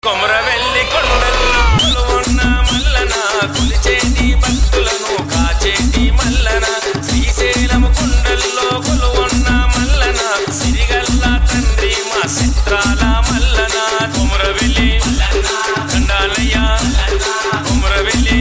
కొమరవెల్లి కొండల్లో ఉన్న మల్లన కొలిచేటి భక్తులను కాచేటి మల్లన శ్రీశైలం కొండల్లో కొలువున్న మల్లన సిరిగల్ల తండ్రి మా చిత్రాల మల్లన కొమరవెల్లి కండాలయ్య కొమరవెల్లి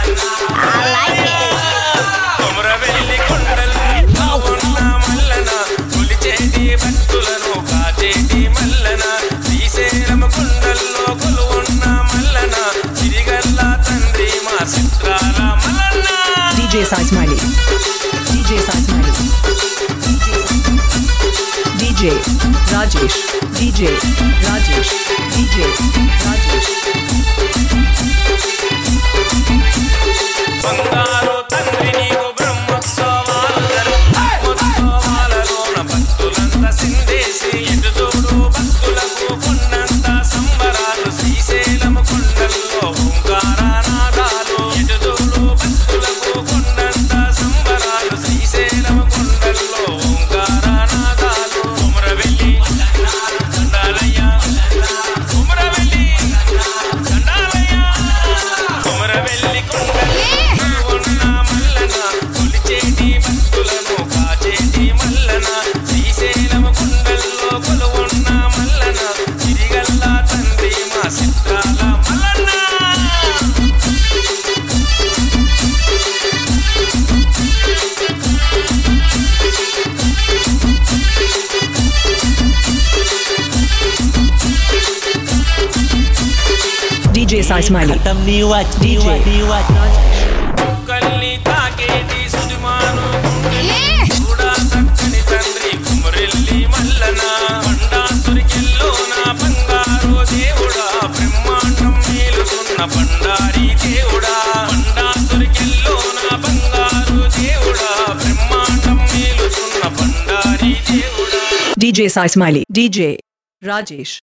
కొమరవెల్లి కొండల్లో ఉన్న మల్లన కొలిచేటి భక్తులను కాచేటి మల్లన శ్రీశైలం కొండల్లో కొలువున్న మల్లన సిరిగల్ల తండ్రి మా చిత్రాల Mallanna DJ Sai Smiley. DJ Sai Smiley. DJ Rajesh. DJ Rajesh. DJ Rajesh. బంగారు తండ్రి నీకు బ్రహ్మోత్సవాలు బ్రహ్మోత్సవాలలోన భక్తులంతా సిందేసి ఎటు చూడు భక్తులకు కొండంత సంబరాలు శ్రీశైలం కొండల్లో ఓంకారనాదాలు ఎటు చూడు భక్తులకు కొండంత సంబరాలు శ్రీశైలం కొండల్లో ఓంకారనాదాలు కుమరవెల్లి దండాలయ్య కుమరవెల్లి దండాలయ్య కుమరవెల్లి కొండల్లో ఉన్న మల్లన కొలిచేటి భక్తులను కాచేటి మల్లన శ్రీశైలం కొండల్లో కొలువున్న మల్లన సిరిగల్ల తండ్రి మా చిత్రాల మల్లన్న DJ Sai Smiley. खत्म नहीं हुआ नहीं हुआ DJ. नहीं हुआ కల్లి తాకేటి సుదిమాను చూడా చక్కని తండ్రి కుమరెల్లి మల్లన పండాసురికెల్లోన బంగారు దేవుడా బ్రహ్మాండం మేలుకున్న బండారి దేవుడా పండాసురికెల్లోన బంగారు దేవుడా బ్రహ్మాండం మేలుకున్న బండారి దేవుడా DJ Sai Smiley. DJ Rajesh.